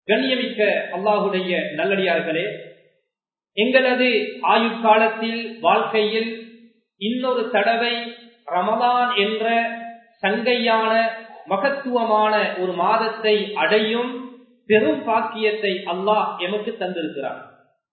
கண்ணியமிக்க அல்லாஹுடைய நல்லடியார்களே எங்களது ஆயுட்காலத்தில் வாழ்க்கையில் இன்னொரு தடவை ரமதான் என்ற சங்கையான மகத்துவமான ஒரு மாதத்தை அடையும் பெரும் பாக்கியத்தை அல்லாஹ் எமக்கு தந்திருக்கிறார்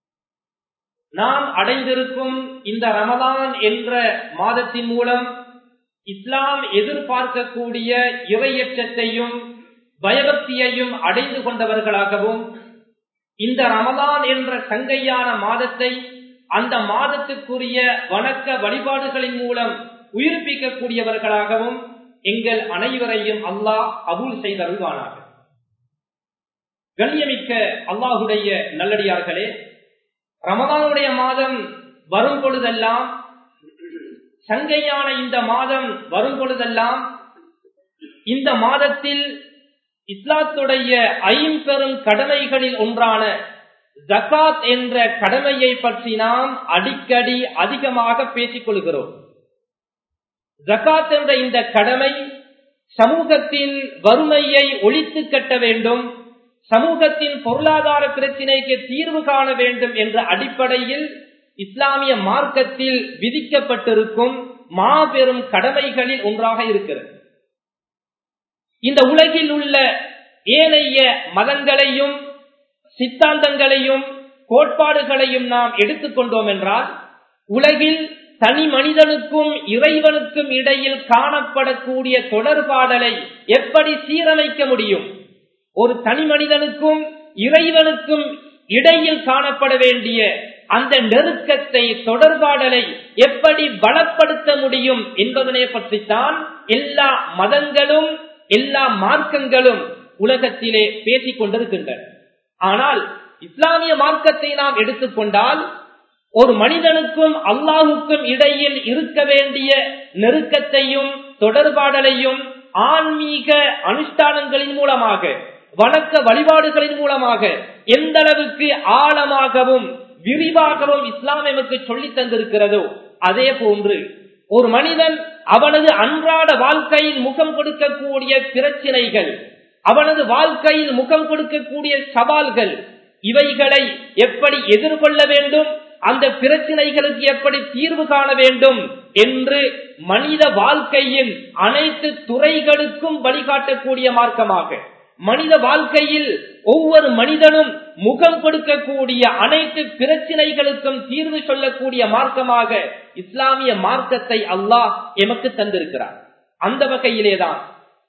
நாம் அடைந்திருக்கும் இந்த ரமதான் என்ற மாதத்தின் மூலம் இஸ்லாம் எதிர்பார்க்கக்கூடிய இறையற்றத்தையும் பயபக்தியையும் அடைந்து கொண்டவர்களாகவும் இந்த ரமதான் என்ற சங்கையான மாதத்தை அந்த மாதத்துக்குரிய வணக்க வழிபாடுகளின் மூலம் உயிர்ப்பிக்கக்கூடியவர்களாகவும் எங்கள் அனைவரையும் அல்லாஹ் அபூல் செய்தருள்வானாக கண்ணியமிக்க அல்லாஹுடைய நல்லடியார்களே ரமதானுடைய மாதம் வரும் பொழுதெல்லாம் சங்கையான இந்த மாதம் வரும் பொழுதெல்லாம் இந்த மாதத்தில் இஸ்லாத்துடைய ஐம்பெரும் கடமைகளில் ஒன்றான ஜகாத் என்ற கடமையை பற்றி நாம் அடிக்கடி அதிகமாக பேசிக் கொள்கிறோம் ஜகாத் என்ற இந்த கடமை சமூகத்தின் வறுமையை ஒழித்து கட்ட வேண்டும் சமூகத்தின் பொருளாதார பிரச்சினைக்கு தீர்வு காண வேண்டும் என்ற அடிப்படையில் இஸ்லாமிய மார்க்கத்தில் விதிக்கப்பட்டிருக்கும் மாபெரும் கடமைகளில் ஒன்றாக இருக்கிறது இந்த உலகில் உள்ள ஏனைய மதங்களையும் சித்தாந்தங்களையும் கோட்பாடுகளையும் நாம் எடுத்துக்கொண்டோம் என்றால் உலகில் தனி மனிதனுக்கும் இறைவனுக்கும் இடையில் காணப்படக்கூடிய தொடர்பாடலை எப்படி சீரமைக்க முடியும் ஒரு தனி மனிதனுக்கும் இறைவனுக்கும் இடையில் காணப்பட வேண்டிய அந்த நெருக்கத்தை தொடர்பாடலை எப்படி பலப்படுத்த முடியும் என்பதனை பற்றித்தான் எல்லா மதங்களும் எல்லா மார்க்கங்களும் உலகத்திலே பேசிக் கொண்டிருக்கின்றன ஆனால் இஸ்லாமிய மார்க்கத்தை நாம் எடுத்துக்கொண்டால் ஒரு மனிதனுக்கும் அல்லாஹுக்கும் இடையில் இருக்க வேண்டிய நெருக்கத்தையும் தொடர்பாடலையும் ஆன்மீக அனுஷ்டானங்களின் மூலமாக வணக்க வழிபாடுகளின் மூலமாக எந்த அளவுக்கு ஆழமாகவும் விரிவாகவும் இஸ்லாம் எமக்கு சொல்லித் தந்திருக்கிறதோ அதே போன்று ஒரு மனிதன் அவனது அன்றாட வாழ்க்கையில் முகம் கொடுக்கக்கூடிய பிரச்சினைகள் அவனது வாழ்க்கையில் முகம் கொடுக்கக்கூடிய சவால்கள் இவைகளை எப்படி எதிர்கொள்ள வேண்டும் அந்த பிரச்சனைகளுக்கு எப்படி தீர்வு காண வேண்டும் என்று மனித வாழ்க்கையின் அனைத்து துறைகளுக்கும் வழிகாட்டக்கூடிய மார்க்கமாக மனித வாழ்க்கையில் ஒவ்வொரு மனிதனும் முகம் கொடுக்கக்கூடிய அனைத்து பிரச்சனைகளுக்கும் தீர்வு சொல்லக்கூடிய மார்க்கமாக இஸ்லாமிய மார்க்கத்தை அல்லாஹ் எமக்கு தந்திருக்கிறார் அந்த வகையிலேதான்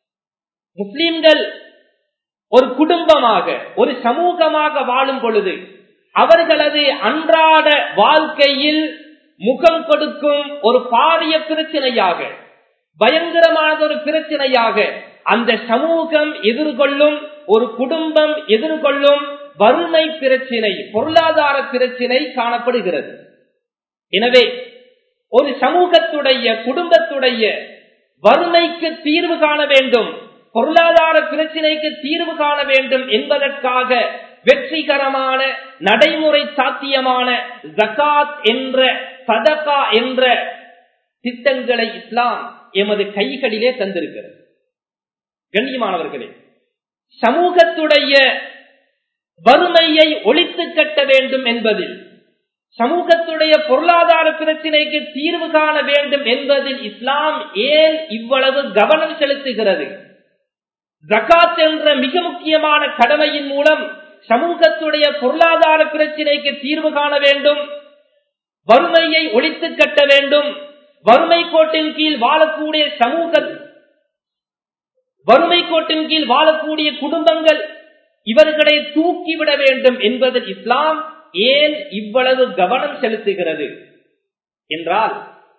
முஸ்லிம்கள் ஒரு குடும்பமாக ஒரு சமூகமாக வாழும் பொழுது அவர்களது அன்றாட வாழ்க்கையில் முகம் கொடுக்கும் ஒரு பாரிய பிரச்சனையாக பயங்கரமான ஒரு பிரச்சனையாக அந்த சமூகம் எதிர்கொள்ளும் ஒரு குடும்பம் எதிர்கொள்ளும் வறுமை பிரச்சினை பொருளாதார பிரச்சினை காணப்படுகிறது எனவே ஒரு சமூகத்துடைய குடும்பத்துடைய வறுமைக்கு தீர்வு காண வேண்டும் பொருளாதார பிரச்சினைக்கு தீர்வு காண வேண்டும் என்பதற்காக வெற்றிகரமான நடைமுறை சாத்தியமான ஜகாத் என்ற சதகா என்ற திட்டங்களை இஸ்லாம் எமது கைகளிலே தந்திருக்கிறது கண்ணியமானவர்களே சமூகத்துடைய வறுமையை ஒழித்து கட்ட வேண்டும் என்பதில் சமூகத்துடைய பொருளாதார பிரச்சினைக்கு தீர்வு காண வேண்டும் என்பதில் இஸ்லாம் ஏன் இவ்வளவு கவனம் செலுத்துகிறது ஜகாத் என்ற மிக முக்கியமான கடமையின் மூலம் சமூகத்துடைய பொருளாதார பிரச்சினைக்கு தீர்வு காண வேண்டும் வறுமையை ஒழித்து கட்ட வேண்டும் வறுமை கோட்டின் கீழ் வாழக்கூடிய சமூக வறுமை கோட்டின் கீழ் வாழக்கூடிய குடும்பங்கள் இவர்களை தூக்கிவிட வேண்டும் என்பதில் இஸ்லாம் ஏன் இவ்வளவு கவனம் செலுத்துகிறது என்றால்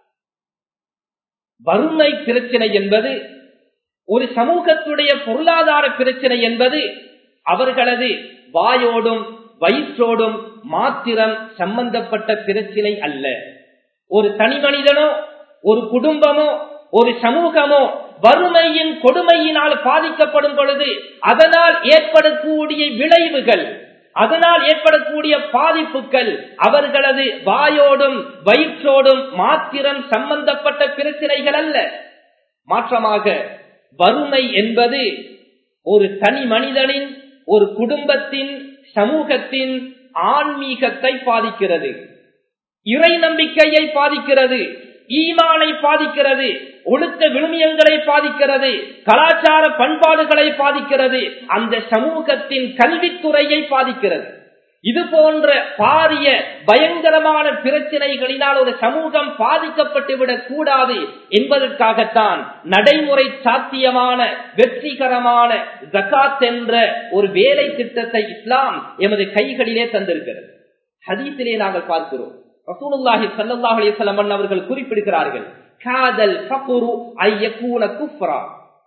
வறுமை பிரச்சனை என்பது ஒரு சமூகத்துடைய பொருளாதார பிரச்சனை என்பது அவர்களது வாயோடும் வயிற்றோடும் மாத்திரம் சம்பந்தப்பட்ட பிரச்சனை அல்ல ஒரு தனி மனிதனோ ஒரு குடும்பமோ ஒரு சமூகமோ வறுமையின் கொடுமையினால் பாதிக்கப்படும் பொழுது அதனால் ஏற்படக்கூடிய விளைவுகள் அதனால் ஏற்படக்கூடிய பாதிப்புகள் அவர்களது வாயோடும் வயிற்றோடும் மாத்திரம் சம்பந்தப்பட்ட பிரச்சனைகள் அல்ல மாற்றமாக வறுமை என்பது ஒரு தனி மனிதனின் ஒரு குடும்பத்தின் சமூகத்தின் ஆன்மீகத்தை பாதிக்கிறது இறை நம்பிக்கையை பாதிக்கிறது ஈமானை பாதிக்கிறது ஒழுக்க விழுமியங்களை பாதிக்கிறது கலாச்சார பண்பாடுகளை பாதிக்கிறது அந்த சமூகத்தின் கல்வித்துறையை பாதிக்கிறது இது போன்ற பாரிய பயங்கரமான பிரச்சனைகளினால் ஒரு சமூகம் பாதிக்கப்பட்டு விடக் கூடாது என்பதற்காகத்தான் நடைமுறை சாத்தியமான வெற்றிகரமான ஜகாத் என்ற ஒரு வேலை திட்டத்தை இஸ்லாம் எமது கைகளிலே தந்திருக்கிறது ஹதீஸிலே நாங்கள் பார்க்கிறோம் ரசூலுல்லாஹி ஸல்லல்லாஹு அலைஹி வஸல்லம் அவர்கள் குறிப்பிடுகிறார்கள் காதல் ஃபக்ரு ஐயகூன குஃப்ரா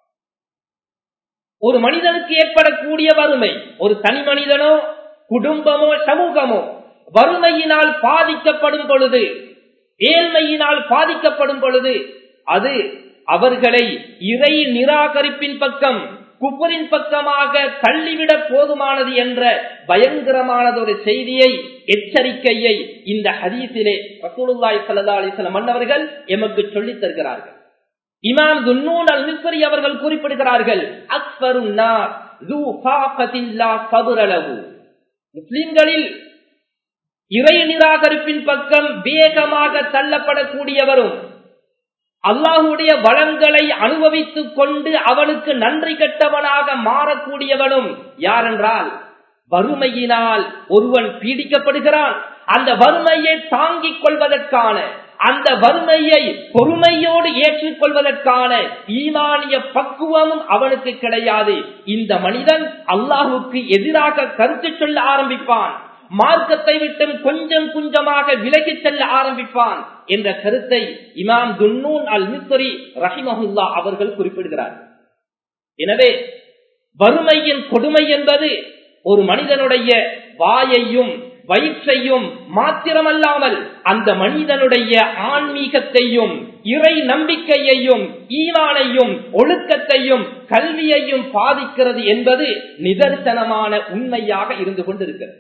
ஒரு மனிதனுக்கு ஏற்படக்கூடிய வறுமை ஒரு தனி மனிதனோ குடும்பமோ சமூகமோ வறுமையினால் பாதிக்கப்படும் பொழுது ஏழ்மையினால் பாதிக்கப்படும் பொழுது அது அவர்களை இறை நிராகரிப்பின் பக்கம் குப்பரின் பக்கமாக தள்ளிவிட போதுமானது என்ற பயங்கரமானது ஒரு செய்தியை எச்சரிக்கையை இந்த ஹதீஸிலே ரசூலுல்லாஹி ஸல்லல்லாஹு அலைஹி வஸல்லம் மன்னவர்கள் எமக்கு சொல்லித் தருகிறார்கள் இமாம் துன்னூன் அல் மிஸ்ரி அவர்கள் குறிப்பிடுகிறார்கள் அக்பருன் நார் ذو فاقة لا صبر له முஸ்லிம்களில் இறை நிராகரிப்பின் பக்கம் வேகமாக தள்ளப்படக்கூடியவரும் அல்லாஹுடைய வளங்களை அனுபவித்துக் கொண்டு அவனுக்கு நன்றி கட்டவனாக மாறக்கூடியவனும் யாரென்றால் வறுமையினால் ஒருவன் பீடிக்கப்படுகிறான் அந்த வறுமையை தாங்கிக் கொள்வதற்கான அந்த வறுமையை பொறுமையோடு ஏற்றுக்கொள்வதற்கான ஈமானிய பக்குவமும் அவனுக்கு கிடையாது இந்த மனிதன் அல்லாஹுக்கு எதிராக கருத்து சொல்ல ஆரம்பிப்பான் மார்க்கத்தை விட்டு கொஞ்சம் கொஞ்சமாக விலகிச் செல்ல ஆரம்பிப்பான் என்ற கருத்தை இமாம் துன்னூன் அல் மிஸ்ரி ரஹிமஹுல்லா அவர்கள் குறிப்பிடுகிறார் எனவே வறுமையின் கொடுமை என்பது ஒரு மனிதனுடைய வாயையும் வயிற்றையும் மாத்திரமல்லாமல் அந்த மனிதனுடைய ஆன்மீகத்தையும் இறை நம்பிக்கையையும் ஈவானையும் ஒழுக்கத்தையும் கல்வியையும் பாதிக்கிறது என்பது நிதர்சனமான உண்மையாக இருந்து கொண்டிருக்கிறது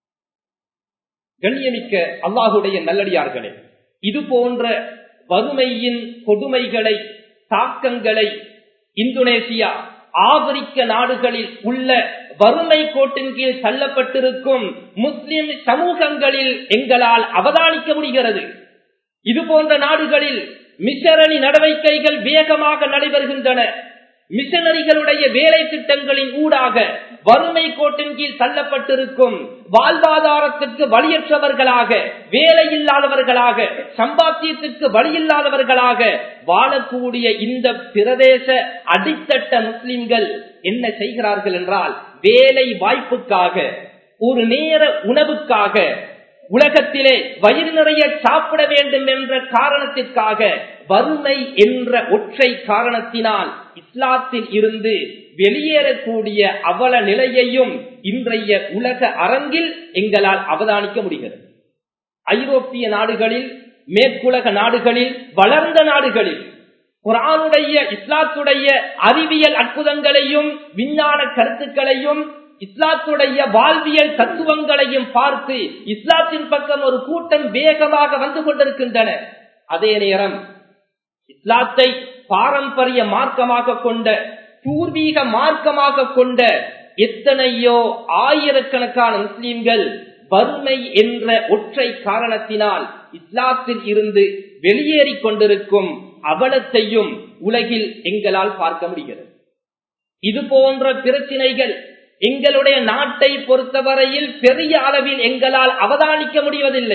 கண்ணியமிக்க அல்லாஹுடைய நல்லடியார்களே இது போன்ற வறுமையின் கொடுமைகளை தாக்கங்களை இந்தோனேசியா ஆப்பிரிக்க நாடுகளில் உள்ள வறுமை கோட்டின் கீழ் தள்ளப்பட்டிருக்கும் முஸ்லிம் சமூகங்களில் எங்களால் அவதானிக்க முடிகிறது இது போன்ற நாடுகளில் மிஷரணி நடவடிக்கைகள் வேகமாக நடைபெறுகின்றன மிஷனரிகளுடைய வேலை திட்டங்களின் ஊடாக வறுமை கோட்டின் கீழ் தள்ளப்பட்டிருக்கும் வாழ்வாதாரத்திற்கு வழியற்றவர்களாக வேலை இல்லாதவர்களாக சம்பாத்தியத்திற்கு வழியில்லாதவர்களாக வாழக்கூடிய இந்த பிரதேச அடித்தட்ட முஸ்லிம்கள் என்ன செய்கிறார்கள் என்றால் வேலை வாய்ப்புக்காக ஒரு நேர உணவுக்காக உலகத்திலே வயிறு நிறைய சாப்பிட வேண்டும் என்ற காரணத்திற்காக வறுமை என்ற ஒற்றை காரணத்தினால் இஸ்லாத்தில் இருந்து வெளியேறக்கூடிய அவல நிலையையும் இன்றைய உலக அரங்கில் எங்களால் அவதானிக்க முடிகிறது ஐரோப்பிய நாடுகளில் மேற்குலக நாடுகளில் வளர்ந்த நாடுகளில் குரானுடைய இஸ்லாத்துடைய அறிவியல் அற்புதங்களையும் விஞ்ஞான கருத்துக்களையும் இஸ்லாத்துடைய வாழ்வியல் தத்துவங்களையும் பார்த்து இஸ்லாத்தின் பக்கம் ஒரு கூட்டம் வேகமாக வந்து கொண்டிருக்கின்றன அதே நேரம் இஸ்லாத்தை பாரம்பரிய மார்க்கமாக கொண்ட பூர்வீக மார்க்கமாக கொண்ட எத்தனையோ ஆயிரக்கணக்கான முஸ்லிம்கள் வறுமை என்ற ஒற்றை காரணத்தினால் இஸ்லாத்தில் இருந்து வெளியேறிக் கொண்டிருக்கும் அவலத்தையும் உலகில் எங்களால் பார்க்க முடிகிறது இது போன்ற பிரச்சினைகள் எங்களுடைய நாட்டை பொறுத்தவரையில் பெரிய அளவில் எங்களால் அவதானிக்க முடிவதில்லை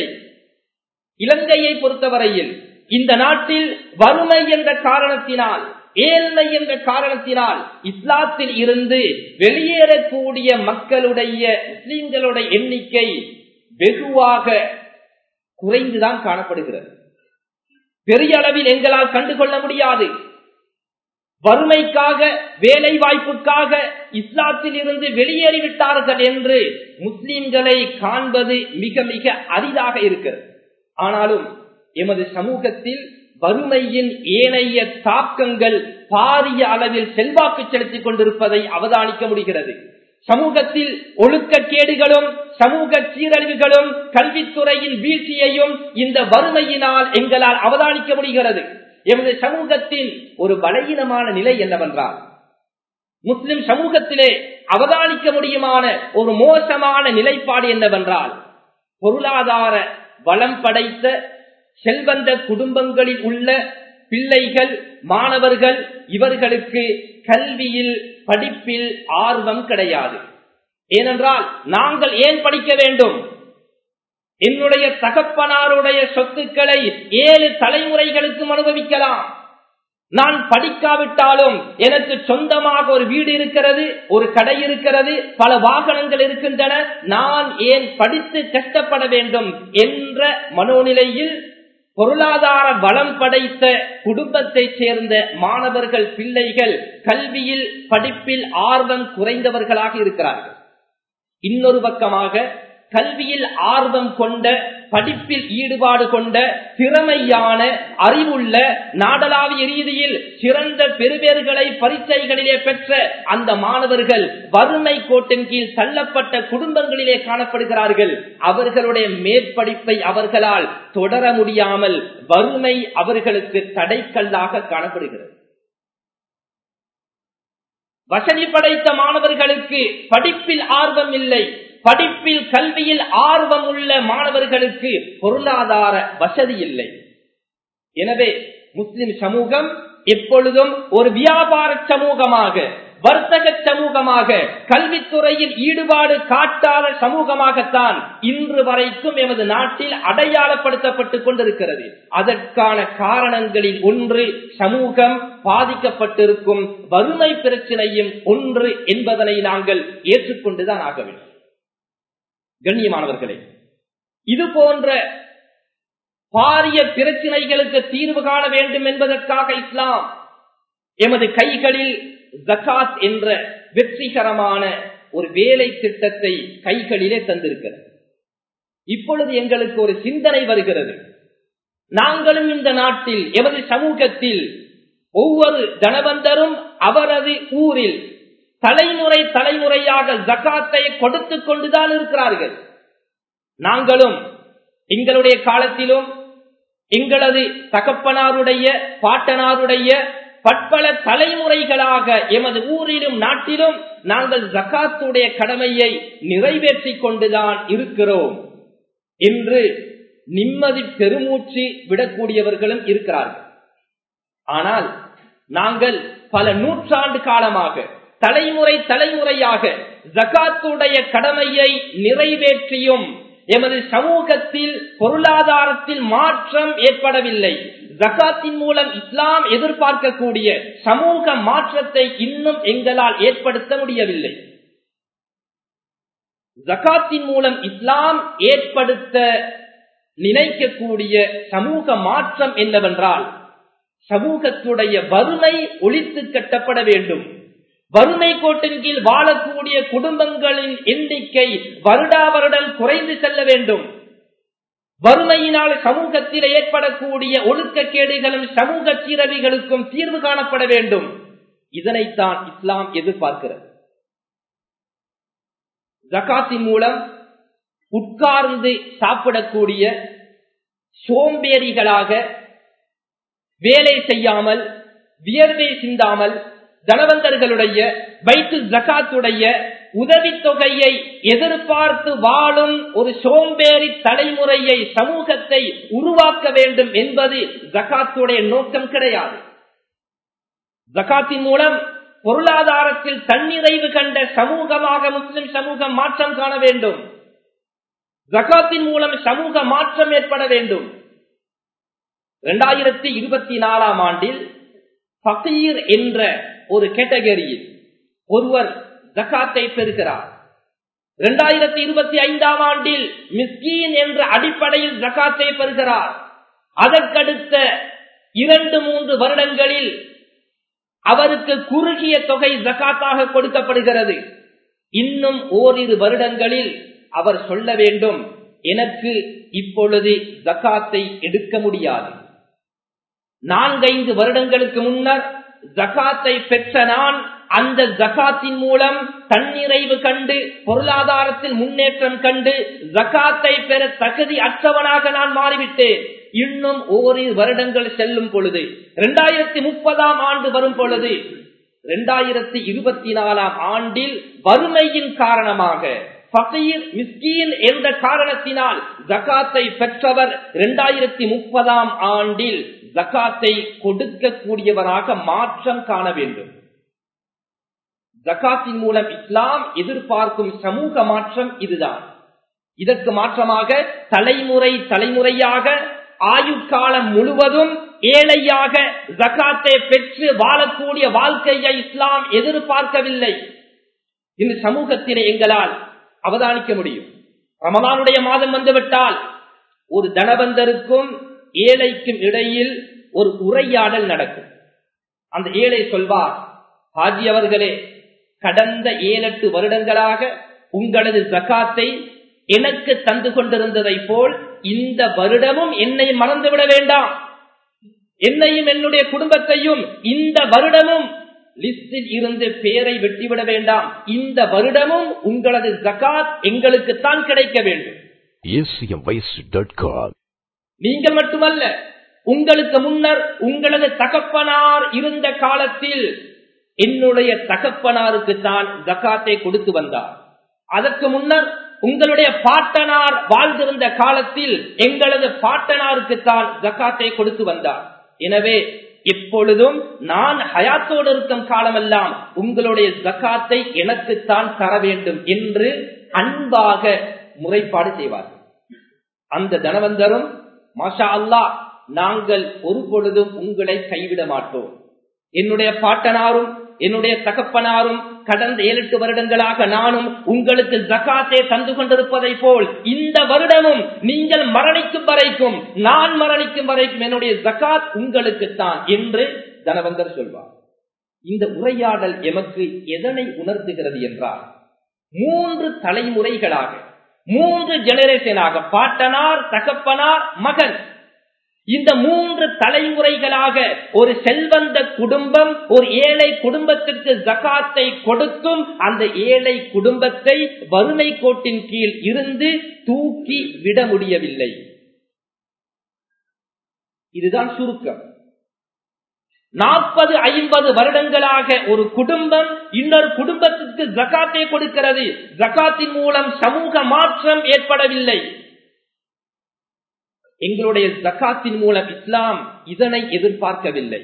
இலங்கையை பொறுத்தவரையில் இந்த நாட்டில் வறுமை என்ற காரணத்தினால் ஏழ்மை என்ற காரணத்தினால் இஸ்லாத்தில் இருந்து வெளியேறக்கூடிய மக்களுடைய முஸ்லிம்களுடைய எண்ணிக்கை வெகுவாக குறைந்துதான் காணப்படுகிறது பெரிய அளவில் எங்களால் கண்டுகொள்ள முடியாது வறுமைக்காக வேலை வாய்ப்புக்காக இஸ்லாத்தில் இருந்து வெளியேறிவிட்டார்கள் என்று முஸ்லிம்களை காண்பது மிக மிக அரிதாக இருக்கிறது ஆனாலும் எமது சமூகத்தில் வறுமையின் ஏனைய தாக்கங்கள் பாரிய அளவில் செல்வாக்கு செலுத்திக் கொண்டிருப்பதை அவதானிக்க முடிகிறது சமூகத்தில் ஒழுக்கக்கேடுகளும் சமூக சீரழிவுகளும் கல்வித்துறையின் வீழ்ச்சியையும் இந்த வறுமையினால் எங்களால் அவதானிக்க முடிகிறது எமது சமூகத்தின் ஒரு பலகீனமான நிலை என்னவென்றால் முஸ்லிம் சமூகத்திலே அவதானிக்க முடியுமான ஒரு மோசமான நிலைப்பாடு என்னவென்றால் பொருளாதார வளம் படைத்த செல்வந்த குடும்பங்களில் உள்ள பிள்ளைகள் மாணவர்கள் இவர்களுக்கு கல்வியில் படிப்பில் ஆர்வம் கிடையாது ஏனென்றால் நாங்கள் ஏன் படிக்க வேண்டும் என்னுடைய தகப்பனாருடைய சொத்துக்களை ஏழு தலைமுறைகளுக்கும் அனுபவிக்கலாம் நான் படிக்காவிட்டாலும் எனக்கு சொந்தமாக ஒரு வீடு இருக்கிறது ஒரு கடை இருக்கிறது பல வாகனங்கள் இருக்கின்றன நான் ஏன் படித்து கஷ்டப்பட வேண்டும் என்ற மனோநிலையில் பொருளாதார வளம் படைத்த குடும்பத்தைச் சேர்ந்த மாணவர்கள் பிள்ளைகள் கல்வியில் படிப்பில் ஆர்வம் குறைந்தவர்களாக இருக்கிறார்கள் இன்னொரு பக்கமாக கல்வியில் ஆர்வம் கொண்ட படிப்பில் ஈடுபாடு கொண்ட திறமையான அறிவுள்ள நாடளாவிய ரீதியில் சிறந்த பெருபேறுகளை பரீட்சைகளிலே பெற்ற அந்த மாணவர்கள் வறுமை கோட்டின் கீழ் தள்ளப்பட்ட குடும்பங்களிலே காணப்படுகிறார்கள் அவர்களுடைய மேற்படிப்பை அவர்களால் தொடர முடியாமல் வறுமை அவர்களுக்கு தடைக்கல்லாக காணப்படுகிறது வசதி படைத்த மாணவர்களுக்கு படிப்பில் ஆர்வம் இல்லை படிப்பில் கல்வியில் ஆர்வம் உள்ள மாணவர்களுக்கு பொருளாதார வசதி இல்லை எனவே முஸ்லிம் சமூகம் எப்பொழுதும் ஒரு வியாபார சமூகமாக வர்த்தக சமூகமாக கல்வித்துறையில் ஈடுபாடு காட்டாத சமூகமாகத்தான் இன்று வரைக்கும் எமது நாட்டில் அடையாளப்படுத்தப்பட்டுக் கொண்டிருக்கிறது அதற்கான காரணங்களில் ஒன்று சமூகம் பாதிக்கப்பட்டிருக்கும் வறுமை பிரச்சனையும் ஒன்று என்பதனை நாங்கள் ஏற்றுக்கொண்டுதான் ஆக வேண்டும் கண்ணியமானவர்களே இது போன்ற பாரிய பிரச்சனைகளுக்கு தீர்வு காண வேண்டும் என்பதற்காக இஸ்லாம் எமது கைகளில் ஜகாத் என்ற வெற்றிகரமான ஒரு வேலை திட்டத்தை கைகளிலே தந்திருக்கிறது இப்பொழுது எங்களுக்கு ஒரு சிந்தனை வருகிறது நாங்களும் இந்த நாட்டில் எமது சமூகத்தில் ஒவ்வொரு தனவந்தரும் அவரது ஊரில் தலைமுறை தலைமுறையாக ஜக்காத்தை கொடுத்துக் கொண்டுதான் இருக்கிறார்கள் நாங்களும் எங்களுடைய காலத்திலும் எங்களது தகப்பனாருடைய பாட்டனாருடைய பற்பல தலைமுறைகளாக எமது ஊரிலும் நாட்டிலும் நாங்கள் ஜக்காத்துடைய கடமையை நிறைவேற்றிக் கொண்டுதான் இருக்கிறோம் என்று நிம்மதி பெருமூச்சு விடக்கூடியவர்களும் இருக்கிறார்கள் ஆனால் நாங்கள் பல நூற்றாண்டு காலமாக தலைமுறை தலைமுறையாக ஜகாத்துடைய கடமையை நிறைவேற்றியும் எமது சமூகத்தில் பொருளாதாரத்தில் மாற்றம் ஏற்படவில்லை ஜகாத்தின் மூலம் இஸ்லாம் எதிர்பார்க்கக்கூடிய சமூக மாற்றத்தை இன்னும் எங்களால் ஏற்படுத்த முடியவில்லை ஜகாத்தின் மூலம் இஸ்லாம் ஏற்படுத்த நினைக்கக்கூடிய சமூக மாற்றம் என்னவென்றால் சமூகத்துடைய வறுமை ஒழித்து கட்டப்பட வேண்டும் வறுமை கோட்டின் கீழ் வாழக்கூடிய குடும்பங்களின் எண்ணிக்கை வருடா வருடம் குறைந்து செல்ல வேண்டும் வறுமையினால் சமூகத்தில் ஏற்படக்கூடிய ஒழுக்கக்கேடுகளும் சமூக சீரவிகளுக்கும் தீர்வு காணப்பட வேண்டும் இதனைத்தான் இஸ்லாம் எதிர்பார்க்கிறது ஜகாத்தின் மூலம் உட்கார்ந்து சாப்பிடக்கூடிய சோம்பேறிகளாக வேலை செய்யாமல் வியர்வை சிந்தாமல் தனவந்தர்களுடைய வைத்து ஜகாத்துடைய உதவித்தொகையை எதிர்பார்த்து வாழும் ஒரு சோம்பேறி தலைமுறையை சமூகத்தை உருவாக்க வேண்டும் என்பது ஜகாத்துடைய நோக்கம் கிடையாது ஜகாத்தின் மூலம் பொருளாதாரத்தில் தன்னிறைவு கண்ட சமூகமாக முஸ்லிம் சமூகம் மாற்றம் காண வேண்டும் ஜகாத்தின் மூலம் சமூக மாற்றம் ஏற்பட வேண்டும் இரண்டாயிரத்தி இருபத்தி நாலாம் ஆண்டில் பகீர் என்ற ஒரு கேட்டகரியில் ஒருவர் ஜக்காத்தை பெறுகிறார் இரண்டாயிரத்தி இருபத்தி ஐந்தாம் ஆண்டில் மிஸ்கீன் என்ற அடிப்படையில் ஜக்காத்தை பெறுகிறார் அதற்கடுத்த இரண்டு மூன்று வருடங்களில் அவருக்கு குறுகிய தொகை ஜக்காத்தாக கொடுக்கப்படுகிறது இன்னும் ஓரிரு வருடங்களில் அவர் சொல்ல வேண்டும் எனக்கு இப்பொழுது ஜக்காத்தை எடுக்க முடியாது நான்கைந்து வருடங்களுக்கு முன்னர் ஜகாத்தை பெற்ற நான் அந்த ஜகாத்தின் மூலம் தன்னிறைவு கண்டு பொருளாதாரத்தில் முன்னேற்றம் கண்டு ஜகாத்தை பெற தகுதி அற்றவனாக நான் மாறிவிட்டேன் இன்னும் ஓரிரு வருடங்கள் செல்லும் பொழுது இரண்டாயிரத்தி முப்பதாம் ஆண்டு வரும் பொழுது இரண்டாயிரத்தி இருபத்தி நாலாம் ஆண்டில் வறுமையின் காரணமாக பகீர் மிஸ்கீன் என்ற காரணத்தினால் ஜக்காத்தை பெற்றவர் இரண்டாயிரத்தி முப்பதாம் ஆண்டில் ஜக்காத்தை கொடுக்கக்கூடியவராக மாற்றம் காண வேண்டும் ஜக்காத்தின் மூலம் இஸ்லாம் எதிர்பார்க்கும் சமூக மாற்றம் இதுதான் இதற்கு மாற்றமாக தலைமுறை தலைமுறையாக ஆயுட்காலம் முழுவதும் ஏழையாக ஜக்காத்தை பெற்று வாழக்கூடிய வாழ்க்கையை இஸ்லாம் எதிர்பார்க்கவில்லை இந்த சமூகத்திலே எங்களால் அவதானிக்க முடியும் ரமலானுடைய மாதம் வந்துவிட்டால் ஒரு தனபந்தருக்கும் ஏழைக்கும் இடையில் ஒரு உரையாடல் நடக்கும் அந்த ஏழை சொல்வார் ஹாஜி அவர்களே கடந்த ஏழெட்டு வருடங்களாக உங்களது ஜக்காத்தை எனக்கு தந்து கொண்டிருந்ததை போல் இந்த வருடமும் என்னை மறந்துவிட வேண்டாம் என்னையும் என்னுடைய குடும்பத்தையும் இந்த வருடமும் லிஸ்டில் இருந்து பேரை வெட்டிவிட வேண்டாம் இந்த வருடமும் உங்களது ஜகாத் எங்களுக்குத்தான் கிடைக்க வேண்டும் acmvoice.com நீங்கள் மட்டுமல்ல உங்களுக்கு முன்னர் உங்களது தகப்பனார் இருந்த காலத்தில் என்னுடைய தகப்பனாருக்கு தான் ஜக்காத்தை கொடுத்து வந்தார் அதற்கு முன்னர் உங்களுடைய பாட்டனார் வாழ்ந்திருந்த காலத்தில் எங்களது பாட்டனாருக்கு தான் ஜக்காத்தை கொடுத்து வந்தார் எனவே எப்பொழுதும் நான் ஹயாத்தோடு இருக்கும் காலமெல்லாம் உங்களுடைய ஜக்காத்தை எனக்குத்தான் தர வேண்டும் என்று அன்பாக முறைப்பாடு செய்வார்கள் அந்த தனவந்தரும் மாஷா அல்லாஹ் நாங்கள் ஒரு பொழுதும் உங்களை கைவிட மாட்டோம் என்னுடைய பாட்டனாரும் என்னுடைய தகப்பனாரும் கடந்த ஏழு எட்டு வருடங்களாக நானும் உங்களுக்கு ஜக்காத்தே தந்து கொண்டிருப்பதை போல் இந்த வருடமும் நீங்கள் மரணிக்கும் வரைக்கும் நான் மரணிக்கும் வரைக்கும் என்னுடைய ஜக்காத் உங்களுக்குத்தான் என்று தனவந்தர் சொல்வார் இந்த உரையாடல் எமக்கு எதனை உணர்த்துகிறது என்றால் மூன்று தலைமுறைகளாக மூன்று ஜெனரேஷனாக பாட்டனார் தகப்பனார் மகன் இந்த மூன்று தலைமுறைகளாக ஒரு செல்வந்த குடும்பம் ஒரு ஏழை குடும்பத்திற்கு ஜகாத்தை கொடுத்தும் அந்த ஏழை குடும்பத்தை வறுமை கோட்டின் கீழ் இருந்து தூக்கி விட முடியவில்லை இதுதான் சுருக்கம் நாற்பது ஐம்பது வருடங்களாக ஒரு குடும்பம் இன்னொரு குடும்பத்திற்கு ஜகாத்தை கொடுக்கிறது ஜகாத்தின் மூலம் சமூக மாற்றம் ஏற்படவில்லை எங்களுடைய ஜக்காத்தின் மூலம் இஸ்லாம் இதனை எதிர்பார்க்கவில்லை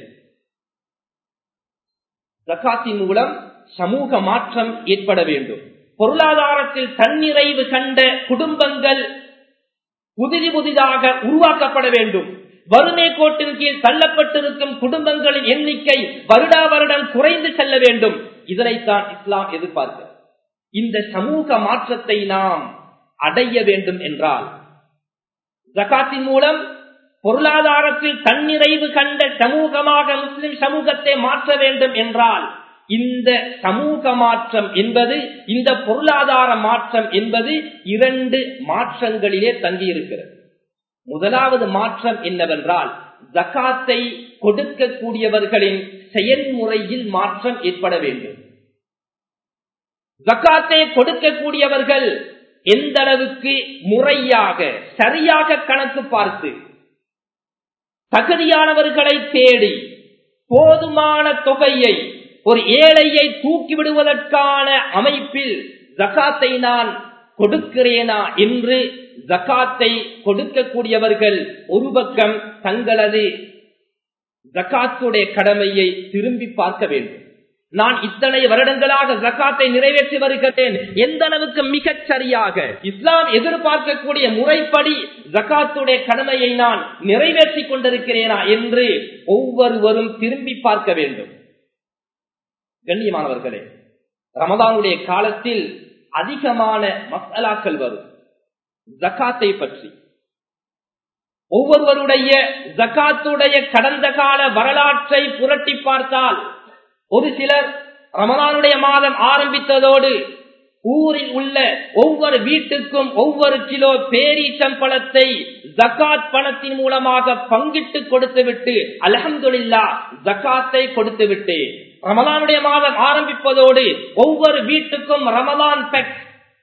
ஜக்காத்தின் மூலம் சமூக மாற்றம் ஏற்பட வேண்டும் பொருளாதாரத்தில் தன்னிறைவு கண்ட குடும்பங்கள் புதிது புதிதாக உருவாக்கப்பட வேண்டும் வறுமை கோட்டின் கீழ் தள்ளப்பட்டிருக்கும் குடும்பங்களின் எண்ணிக்கை வருடா வருடம் குறைந்து செல்ல வேண்டும் இதனைத்தான் இஸ்லாம் எதிர்பார்க்க இந்த சமூக மாற்றத்தை நாம் அடைய வேண்டும் என்றால் ஜகாத்தின் மூலம் பொருளாதாரத்தில் தன்னிறைவு கண்ட சமூகமாக முஸ்லிம் சமூகத்தை மாற்ற வேண்டும் என்றால் இந்த சமூக மாற்றம் என்பது இந்த பொருளாதார மாற்றம் என்பது இரண்டு மாற்றங்களிலே தங்கியிருக்கிறது முதலாவது மாற்றம் என்னவென்றால் ஜக்காத்தை கொடுக்கக்கூடியவர்களின் செயல்முறையில் மாற்றம் ஏற்பட வேண்டும் ஜக்காத்தை கொடுக்கக்கூடியவர்கள் எந்த அளவுக்கு முறையாக சரியாக கணக்கு பார்த்து தகுதியானவர்களை தேடி போதுமான தொகையை ஒரு ஏழையை தூக்கி விடுவதற்கான அமைப்பில் ஜக்காத்தை நான் கொடுக்கிறேனா என்று ஜக்காத்தை கொடுக்கக்கூடியவர்கள் ஒரு பக்கம் தங்களது ஜக்காத்துடைய கடமையை திரும்பி பார்க்க வேண்டும் நான் இத்தனை வருடங்களாக ஜக்காத்தை நிறைவேற்றி வருகிறேன் எந்த அளவுக்கு மிகச் சரியாக இஸ்லாம் எதிர்பார்க்கக்கூடிய முறைப்படி ஜக்காத்துடைய கடமையை நான் நிறைவேற்றி கொண்டிருக்கிறேனா என்று ஒவ்வொருவரும் திரும்பி பார்க்க வேண்டும் கண்ணியமானவர்களே ரமதானுடைய காலத்தில் அதிகமான மசாலாக்கள் வரும் ஜக்காத்தை பற்றி ஒவ்வொருவருடைய ஜக்காத்துடைய கடந்த கால வரலாற்றை புரட்டி பார்த்தால் ஒரு சிலர் ரமலானுடைய மாதம் ஆரம்பித்ததோடு ஊரில் உள்ள ஒவ்வொரு வீட்டுக்கும் ஒவ்வொரு கிலோ பேரீச்சம்பழத்தை ஜக்காத் பணத்தின் மூலமாக பங்கிட்டு கொடுத்து விட்டு அலஹம்துல்லா ஜக்காத்தை கொடுத்து விட்டு ரமலானுடைய மாதம் ஆரம்பிப்பதோடு ஒவ்வொரு வீட்டுக்கும் ரமலான் பெக்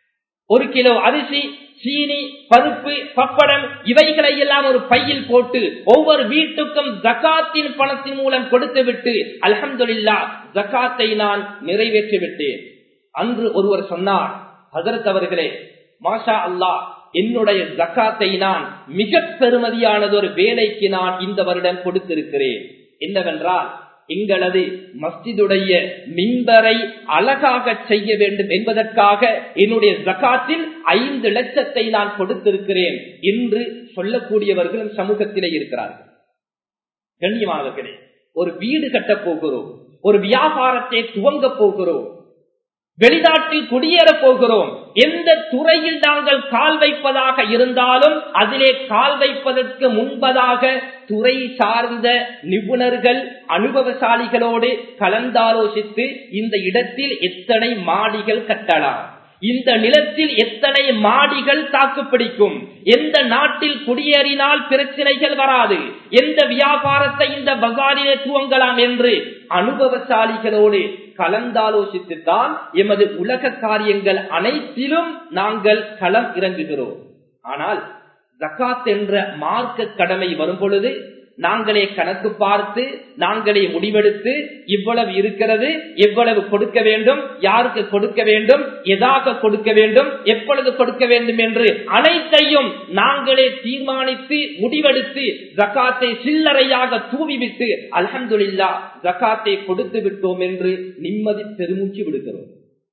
ஒரு கிலோ அரிசி சீனி பருப்பு பப்படம் இவைகளை எல்லாம் ஒரு பையில் போட்டு ஒவ்வொரு வீட்டுக்கும் ஜக்காத்தின் பணத்தின் மூலம் கொடுத்து விட்டு அலமதுல்லா ஜக்காத்தை நான் நிறைவேற்றி விட்டேன் அன்று ஒருவர் சொன்னார் ஹசரத் அவர்களே மாஷா அல்லாஹ் என்னுடைய ஜக்காத்தை நான் மிக பெருமதியானது ஒரு வேலைக்கு நான் இந்த வருடம் கொடுத்திருக்கிறேன் என்னவென்றால் எங்களது மஸ்ஜிதுடைய மின்பரை அழகாக செய்ய வேண்டும் என்பதற்காக என்னுடைய ஜக்காத்தில் ஐந்து லட்சத்தை நான் கொடுத்திருக்கிறேன் என்று சொல்லக்கூடியவர்களும் சமூகத்திலே இருக்கிறார்கள் கண்ணியமானவர்களே ஒரு வீடு கட்டப் போகிறோம் ஒரு வியாபாரத்தை துவங்க போகிறோம் வெளிநாட்டில் குடியேறப் போகிறோம் எந்த துறையில் நாங்கள் கால் வைப்பதாக இருந்தாலும் அதிலே கால் வைப்பதற்கு முன்பதாக துறை சார்ந்த நிபுணர்கள் அனுபவசாலிகளோடு கலந்தாலோசித்து இந்த இடத்தில் எத்தனை மாடிகள் கட்டலாம் இந்த நிலத்தில் எத்தனை மாடிகள் தாக்குப்பிடிக்கும் எந்த நாட்டில் குடியேறினால் பிரச்சனைகள் வராது எந்த வியாபாரத்தை இந்த பசாரிலே துவங்கலாம் என்று அனுபவசாலிகளோடு கலந்தாலோசித்துத்தான் எமது உலக காரியங்கள் அனைத்திலும் நாங்கள் களம் இறங்குகிறோம் ஆனால் ஜக்காத் என்ற மார்க்க கடமை வரும் பொழுது நாங்களே கணக்கு பார்த்து நாங்களே முடிவெடுத்து இவ்வளவு இருக்கிறது எவ்வளவு கொடுக்க வேண்டும் யாருக்கு கொடுக்க வேண்டும் எதாக கொடுக்க வேண்டும் எப்பொழுது கொடுக்க வேண்டும் என்று அனைத்தையும் நாங்களே தீர்மானித்து முடிவெடுத்து ஜக்காத்தை சில்லறையாக தூவிவிட்டு அலமதுல்லா ஜக்காத்தை கொடுத்து விட்டோம் என்று நிம்மதி பெருமூச்சு விடுகிறோம்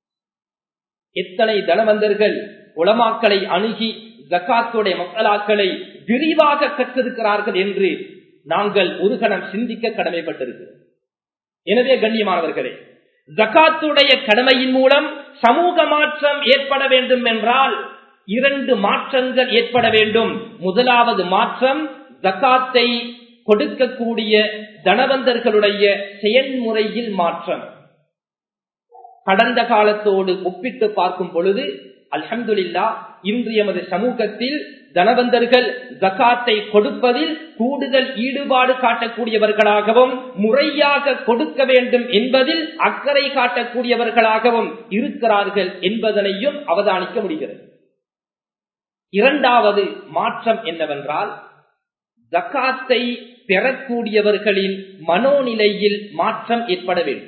எத்தனை தனவந்தர்கள் உளமாக்களை அணுகி ஜக்காத்துடைய மக்களாக்களை விரிவாக கற்றிருக்கிறார்கள் என்று நாங்கள் ஒரு கணம் சிந்திக்க கடமைப்பட்டிருக்கிறோம் எனவே கண்ணியமானவர்களே ஜக்காத்துடைய கடமையின் மூலம் சமூக மாற்றம் ஏற்பட வேண்டும் என்றால் இரண்டு மாற்றங்கள் ஏற்பட வேண்டும் முதலாவது மாற்றம் ஜக்காத்தை கொடுக்கக்கூடிய தனவந்தர்களுடைய செயல்முறையில் மாற்றம் கடந்த காலத்தோடு ஒப்பிட்டு பார்க்கும் பொழுது அல்ஹம்துல்லா இன்று எமது சமூகத்தில் தனவந்தர்கள் ஜக்காத்தை கொடுப்பதில் கூடுதல் ஈடுபாடு காட்டக்கூடியவர்களாகவும் முறையாக கொடுக்க வேண்டும் என்பதில் அக்கறை காட்டக்கூடியவர்களாகவும் இருக்கிறார்கள் என்பதனையும் அவதானிக்க முடிகிறது இரண்டாவது மாற்றம் என்னவென்றால் ஜக்காத்தை பெறக்கூடியவர்களின் மனோநிலையில் மாற்றம் ஏற்பட வேண்டும்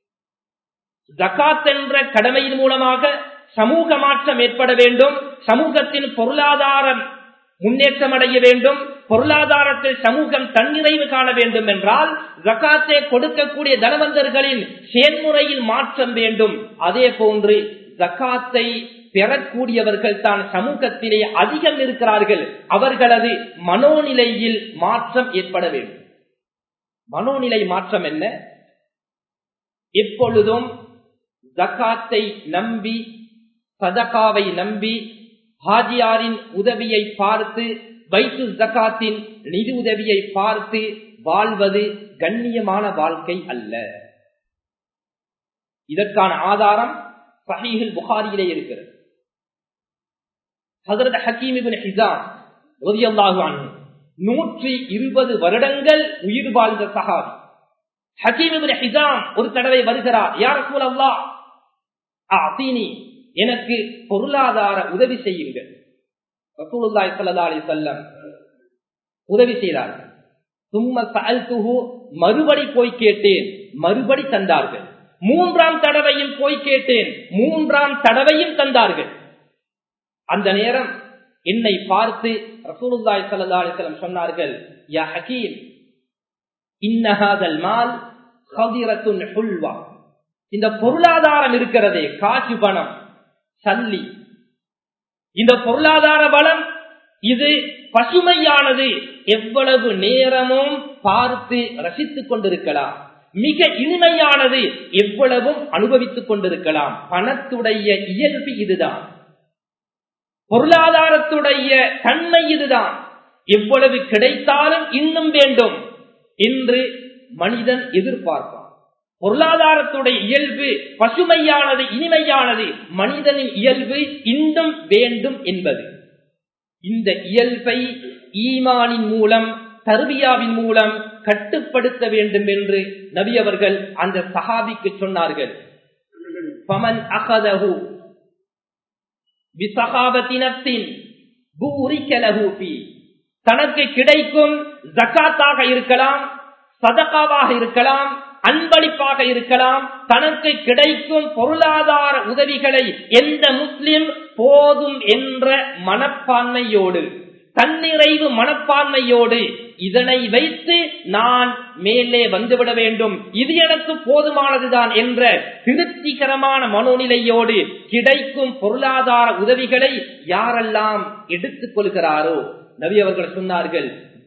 ஜக்காத் என்ற கடமையின் மூலமாக சமூக மாற்றம் ஏற்பட வேண்டும் சமூகத்தின் பொருளாதாரம் முன்னேற்றம் அடைய வேண்டும் பொருளாதாரத்தில் சமூகம் தன்னிறைவு காண வேண்டும் என்றால் ஜக்காத்தை கொடுக்கக்கூடிய தனவந்தர்களின் செயல்முறையில் மாற்றம் வேண்டும் அதே போன்று ஜக்காத்தை பெறக்கூடியவர்கள் தான் சமூகத்திலே அதிகம் இருக்கிறார்கள் அவர்களது மனோநிலையில் மாற்றம் ஏற்பட வேண்டும் மனோநிலை மாற்றம் என்ன எப்பொழுதும் ஜக்காத்தை நம்பி சதகாவை நம்பி ஹாஜியாரின் உதவியை பார்த்து வைத்து ஜக்காத்தின் நிதி உதவியை பார்த்து வாழ்வது கண்ணியமான வாழ்க்கை அல்ல இதற்கான ஆதாரம் சஹீஹில் புகாரியிலே இருக்கிறது ஹசரத் ஹக்கீம் ஹிசாம் நூற்றி இருபது வருடங்கள் உயிர் வாழ்ந்த சஹாபி ஹக்கீம் ஹிசாம் ஒரு தடவை வருகிறார் யார் சூழல்லா அத்தீனி எனக்கு பொருளாதார உதவி செய்யுங்கள் ரசூலுல்லாஹி ஸல்லல்லாஹு அலைஹி வஸல்லம் உதவி செய்தார்கள் சும்ம சஅல்துஹு மறுபடி போய் கேட்டேன் மறுபடி தந்தார்கள் மூன்றாம் தடவையும் போய் கேட்டேன் மூன்றாம் தடவையும் தந்தார்கள் அந்த நேரம் என்னை பார்த்து ரசூலுல்லாஹி ஸல்லல்லாஹு அலைஹி வஸல்லம் சொன்னார்கள் யா ஹக்கீம் இன்னஹாதல் மால் கதிரத்துன் ஹுல்வா இந்த பொருளாதாரம் இருக்கிறதே காசு பணம் சல்லி இந்த பொருளாதார பலம் இது பசுமையானது எவ்வளவு நேரமும் பார்த்து ரசித்துக் கொண்டிருக்கலாம் மிக இனிமையானது எவ்வளவும் அனுபவித்துக் கொண்டிருக்கலாம் பணத்துடைய இயல்பு இதுதான் பொருளாதாரத்துடைய தன்மை இதுதான் எவ்வளவு கிடைத்தாலும் இன்னும் வேண்டும் என்று மனிதன் எதிர்பார்ப்பான் பொருளாதாரத்துடைய இயல்பு பசுமையானது இனிமையானது மனிதனின் இயல்பு இன்னும் வேண்டும் என்பது இந்த இயல்பை ஈமானின் மூலம் தர்பியாவின் மூலம் கட்டுப்படுத்த வேண்டும் என்று நபி அவர்கள் அந்த சஹாபிக்கு சொன்னார்கள் பமன் அகதஹு விசகாபத்தினத்தின் பூரிக்கலகூபி தனக்கு கிடைக்கும் ஜக்காத்தாக இருக்கலாம் சதகாவாக இருக்கலாம் அன்பளிப்பாக இருக்கலாம் தனக்கு கிடைக்கும் பொருளாதார உதவிகளை எந்த முஸ்லிம் போதும் என்ற மனப்பான்மையோடு தன்னிறைவு மனப்பான்மையோடு இதனை வைத்து நான் மேலே வந்துவிட வேண்டும் இது எனக்கு போதுமானதுதான் என்ற திருப்திகரமான மனோநிலையோடு கிடைக்கும் பொருளாதார உதவிகளை யாரெல்லாம் எடுத்துக் கொள்கிறாரோ நபி அவர்கள் சொன்னார்கள்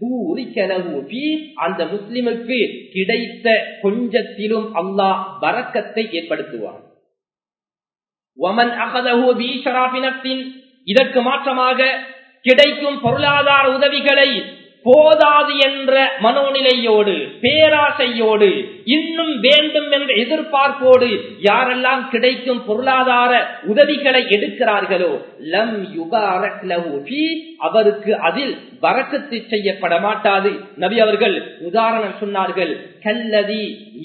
அந்த முஸ்லிமுக்கு கிடைத்த கொஞ்சத்திலும் அல்லாஹ் வரக்கத்தை ஏற்படுத்துவார் இதற்கு மாற்றமாக கிடைக்கும் பொருளாதார உதவிகளை போதாது என்ற மனோநிலையோடு பேராசையோடு இன்னும் வேண்டும் என்ற எதிர்பார்ப்போடு யாரெல்லாம் கிடைக்கும் பொருளாதார உதவிகளை எடுக்கிறார்களோ லம் அவருக்கு அதில் வரக்கத்து செய்யப்பட மாட்டாது நபி அவர்கள் உதாரணம் சொன்னார்கள் கல்லதி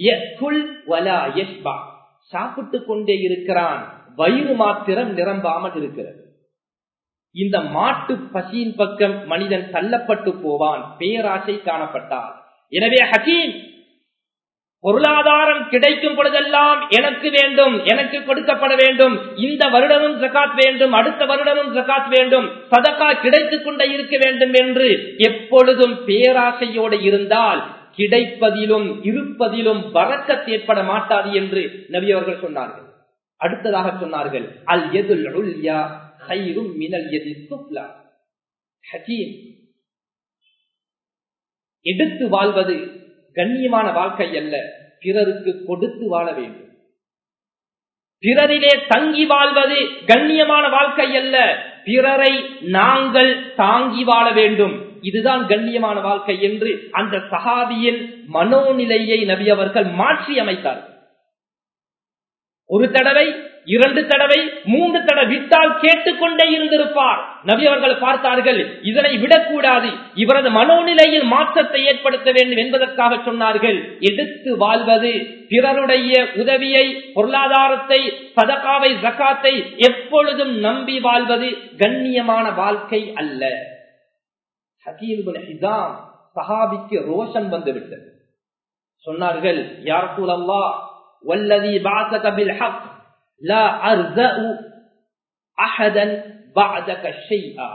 சாப்பிட்டுக் கொண்டே இருக்கிறான் வயிறு மாத்திரம் நிரம்பாமல் இருக்கிறது இந்த மாட்டு பசியின் பக்கம் மனிதன் தள்ளப்பட்டு போவான் பேராசை காணப்பட்டார் எனவே ஹக்கீம் பொருளாதாரம் கிடைக்கும் பொழுதெல்லாம் எனக்கு வேண்டும் எனக்கு கொடுக்கப்பட வேண்டும் இந்த வருடமும் ஜக்காத் வேண்டும் அடுத்த வருடமும் ஜக்காத் வேண்டும் சதக்கா கிடைத்துக் கொண்டே இருக்க வேண்டும் என்று எப்பொழுதும் பேராசையோடு இருந்தால் கிடைப்பதிலும் இருப்பதிலும் வரக்கத் ஏற்பட மாட்டாது என்று நபி அவர்கள் சொன்னார்கள் அடுத்ததாக சொன்னார்கள் அல் எதுல் ஹைரும் மினல் எதி சுப்லா ஹக்கீம் எடுத்து வாழ்வது கண்ணியமான வாழ்க்கை அல்ல பிறருக்கு கொடுத்து வாழ வேண்டும் பிறரிலே தங்கி வாழ்வது கண்ணியமான வாழ்க்கை அல்ல பிறரை நாங்கள் தாங்கி வாழ வேண்டும் இதுதான் கண்ணியமான வாழ்க்கை என்று அந்த சகாபியின் மனோநிலையை நபி அவர்கள் மாற்றி அமைத்தார்கள் ஒரு தடவை இரண்டு தடவை மூன்று தடவை விட்டால் கேட்டுக்கொண்டே இருந்திருப்பார் நபி அவர்கள் பார்த்தார்கள் இதனை விடக்கூடாது இவரது மனோநிலையில் மாற்றத்தை ஏற்படுத்த வேண்டும் என்பதற்காக சொன்னார்கள் எடுத்து வாழ்வது பிறருடைய உதவியை பொருளாதாரத்தை சதகாவை ஜக்காத்தை எப்பொழுதும் நம்பி வாழ்வது கண்ணியமான வாழ்க்கை அல்ல ஹகீம் சஹாபிக்கு ரோஷம் வந்துவிட்டது சொன்னார்கள் யார் சூழல்லா வல்லதி பாசக பில் ஹக் لا أرزأ أحدا بعدك شيئا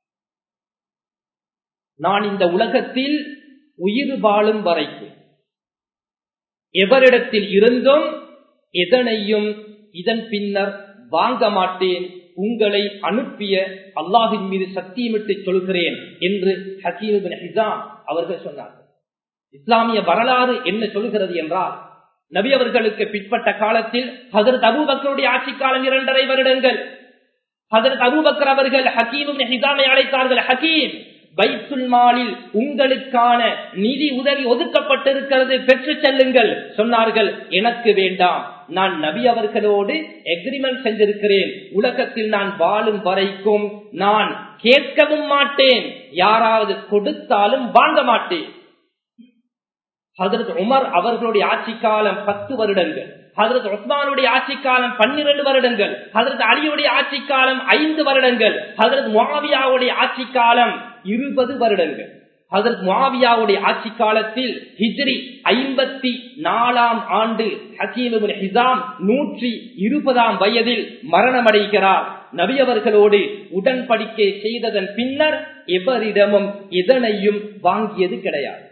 நான் இந்த உலகத்தில் உயிர் வாழும் வரைக்கும் எவரிடத்தில் இருந்தும் எதனையும் இதன் பின்னர் வாங்க மாட்டேன் உங்களை அனுப்பிய அல்லாஹின் மீது சத்தியமிட்டு சொல்கிறேன் என்று ஹசீன் ஹிசாம் அவர்கள் சொன்னார்கள் இஸ்லாமிய வரலாறு என்ன சொல்கிறது என்றால் நபி அவர்களுக்கு பிற்பட்ட காலத்தில் ஹசரத் அபூபக்கருடைய ஆட்சி காலம் இரண்டரை வருடங்கள் ஹசரத் அபூபக்கர் அவர்கள் ஹக்கீமும் ஹிசாமை அழைத்தார்கள் ஹக்கீம் பைத்துல் மாலில் உங்களுக்கான நிதி உதவி ஒதுக்கப்பட்டிருக்கிறது பெற்று செல்லுங்கள் சொன்னார்கள் எனக்கு வேண்டாம் நான் நபி அவர்களோடு எக்ரிமெண்ட் செஞ்சிருக்கிறேன் உலகத்தில் நான் வாழும் வரைக்கும் நான் கேட்கவும் மாட்டேன் யாராவது கொடுத்தாலும் வாங்க மாட்டேன் ஹதரத் உமர் அவர்களுடைய ஆட்சி காலம் பத்து வருடங்கள் ஹதரத் உஸ்மானுடைய ஆட்சி காலம் பன்னிரண்டு வருடங்கள் ஹதரத் அலியுடைய ஆட்சி காலம் ஐந்து வருடங்கள் ஹதரத் முவாவியாவுடைய ஆட்சி காலம் இருபது வருடங்கள் ஹதரத் முவாவியாவுடைய ஆட்சி காலத்தில் ஹிஜ்ரி ஐம்பத்தி நாலாம் ஆண்டு ஹக்கீம் ஹிசாம் நூற்றி இருபதாம் வயதில் மரணமடைகிறார் நபி அவர்களோடு உடன்படிக்கை செய்ததன் பின்னர் எவரிடமும் எதனையும் வாங்கியது கிடையாது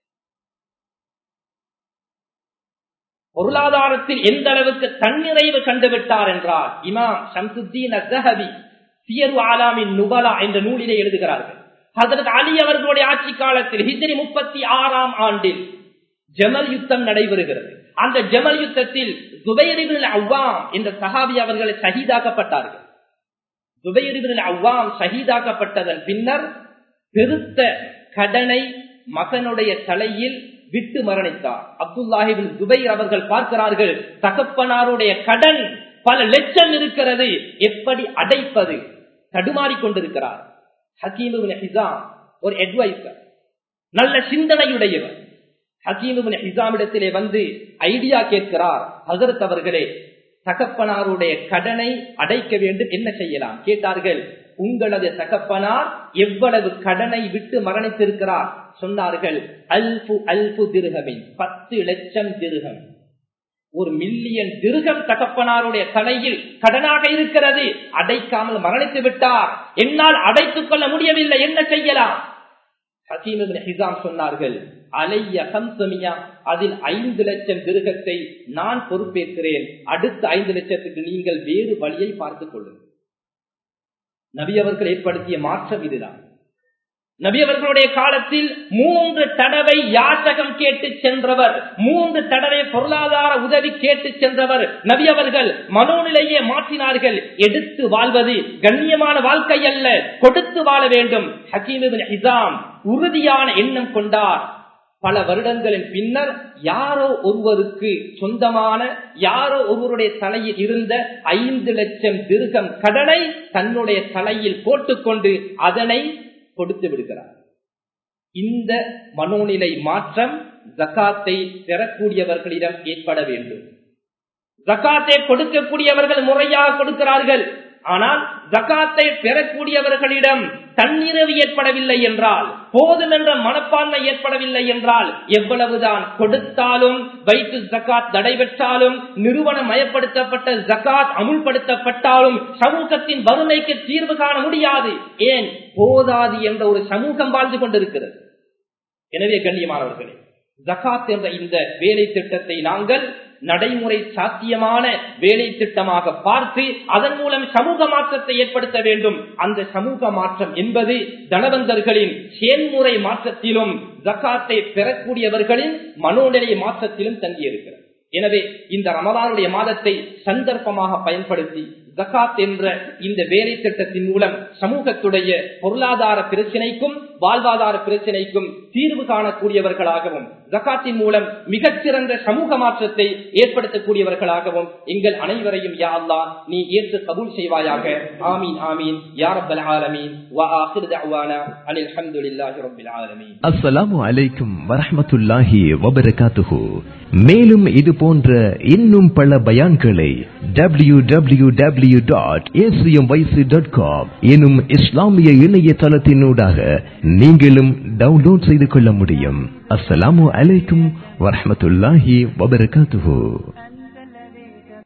பொருளாதாரத்தில் எந்த அளவுக்கு தன்னிறைவு கண்டுவிட்டார் என்றால் இமாம் ஷம்சுத்தீன் அசஹபி சியரு ஆலாமின் நுபலா என்ற நூலிலே எழுதுகிறார்கள் ஹசரத் அலி அவர்களுடைய ஆட்சி காலத்தில் ஹிஜ்ரி முப்பத்தி ஆறாம் ஆண்டில் ஜமல் யுத்தம் நடைபெறுகிறது அந்த ஜமல் யுத்தத்தில் துபையரிபின் அவ்வாம் என்ற சஹாபி அவர்களை சகிதாக்கப்பட்டார்கள் துபையரிபின் அவ்வாம் சகிதாக்கப்பட்டதன் பின்னர் பெருத்த கடனை மகனுடைய தலையில் விட்டு மரணித்தார் அப்துல்லாஹிபின் துபை அவர்கள் பார்க்கிறார்கள் தகப்பனாருடைய கடன் பல லட்சம் இருக்கிறது எப்படி அடைப்பது தடுமாறிக் கொண்டிருக்கிறார் ஹக்கீமுபின் ஹிசாம் ஒரு அட்வைசர் நல்ல சிந்தனையுடையவர் ஹக்கீமுபின் ஹிசாமிடத்திலே வந்து ஐடியா கேட்கிறார் ஹசரத் அவர்களே தகப்பனாருடைய கடனை அடைக்க வேண்டும் என்ன செய்யலாம் கேட்டார்கள் உங்களது தகப்பனார் எவ்வளவு கடனை விட்டு மரணித்திருக்கிறார் சொன்னார்கள் அல்பு அல்பு திருகமின் பத்து லட்சம் திருகம் ஒரு மில்லியன் திருகம் தகப்பனாருடைய தலையில் கடனாக இருக்கிறது அடைக்காமல் மரணித்து விட்டார் என்னால் அடைத்துக் கொள்ள முடியவில்லை என்ன செய்யலாம் ஹசீம் சொன்னார்கள் அலைய கம்சமியா அதில் ஐந்து லட்சம் திருகத்தை நான் பொறுப்பேற்கிறேன் அடுத்த ஐந்து லட்சத்துக்கு நீங்கள் வேறு வழியை பார்த்துக் கொள்ளுங்கள் நபி அவர்கள் ஏற்படுத்திய மாற்றம் இதுதான் நபி அவர்களுடைய காலத்தில் மூன்று தடவை யாசகம் கேட்டு சென்றவர் மூன்று தடவை பொருளாதார உதவி கேட்டு சென்றவர் நபி அவர்கள் மனோநிலையே மாற்றினார்கள் எடுத்து வாழ்வது கண்ணியமான வாழ்க்கை அல்ல கொடுத்து வாழ வேண்டும் ஹக்கீமின் ஹிசாம் உறுதியான எண்ணம் கொண்டார் பல வருடங்களின் பின்னர் யாரோ ஒருவருக்கு சொந்தமான யாரோ ஒருவருடைய தலையில் இருந்த ஐந்து லட்சம் திருகம் கடனை தன்னுடைய தலையில் போட்டுக்கொண்டு அதனை கொடுத்து விடுகிறார் இந்த மனோநிலை மாற்றம் ஜக்காத்தை பெறக்கூடியவர்களிடம் ஏற்பட வேண்டும் ஜக்காத்தை கொடுக்கக்கூடியவர்கள் முறையாக கொடுக்கிறார்கள் ஆனால் ஜக்காத்தை பெறக்கூடியவர்களிடம் தன்னிறவு ஏற்படவில்லை என்றால் போதும் என்ற மனப்பான்மை ஏற்படவில்லை என்றால் எவ்வளவுதான் கொடுத்தாலும் வைத்து ஜக்காத் நடைபெற்றாலும் நிறுவன மயப்படுத்தப்பட்ட ஜக்காத் அமுல்படுத்தப்பட்டாலும் சமூகத்தின் வறுமைக்கு தீர்வு காண முடியாது ஏன் போதாது என்ற ஒரு சமூகம் வாழ்ந்து கொண்டிருக்கிறது எனவே கண்ணியமானவர்களே ஜக்காத் என்ற இந்த வேலை திட்டத்தை நாங்கள் நடைமுறை சாத்தியமான வேலை திட்டமாக பார்த்து அதன் மூலம் சமூக மாற்றத்தை ஏற்படுத்த வேண்டும் அந்த சமூக மாற்றம் என்பது தனவந்தர்களின் செயல்முறை மாற்றத்திலும் ஜக்காத்தை பெறக்கூடியவர்களின் மனோநிலை மாற்றத்திலும் தங்கியிருக்கிறது எனவே இந்த ரமலானுடைய மாதத்தை சந்தர்ப்பமாக பயன்படுத்தி ஜக்காத் என்ற இந்த வேலை திட்டத்தின் மூலம் சமூகத்துடைய பொருளாதார பிரச்சனைக்கும் வாழ்வாதார பிரச்சனைக்கும் தீர்வு காணக்கூடியவர்களாகவும் ஜக்காத்தின் மூலம் மிகச்சிறந்த சமூக மாற்றத்தை ஏற்படுத்தக்கூடியவர்களாகவும் எங்கள் அனைவரையும் யா அல்லா நீ ஏற்று கபூல் செய்வாயாக ஆமீன் ஆமீன் யா ரப்பல் ஆலமீன் வா ஆகிர் தஅவானா அனில் ஹம்துலில்லாஹி ரப்பில் ஆலமீன் அஸ்ஸலாமு அலைக்கும் வரஹ்மத்துல்லாஹி வபரகாத்துஹு மேலும் இது போன்ற இன்னும் பல பயான்களை W W W dot dot com எனும் இஸ்லாமிய இணையதளத்தினூடாக நீங்களும் டவுன்லோட் செய்து கொள்ள முடியும் அஸ்ஸலாமு அலைக்கும் வரஹ்மத்துல்லாஹி வபரகாத்துஹு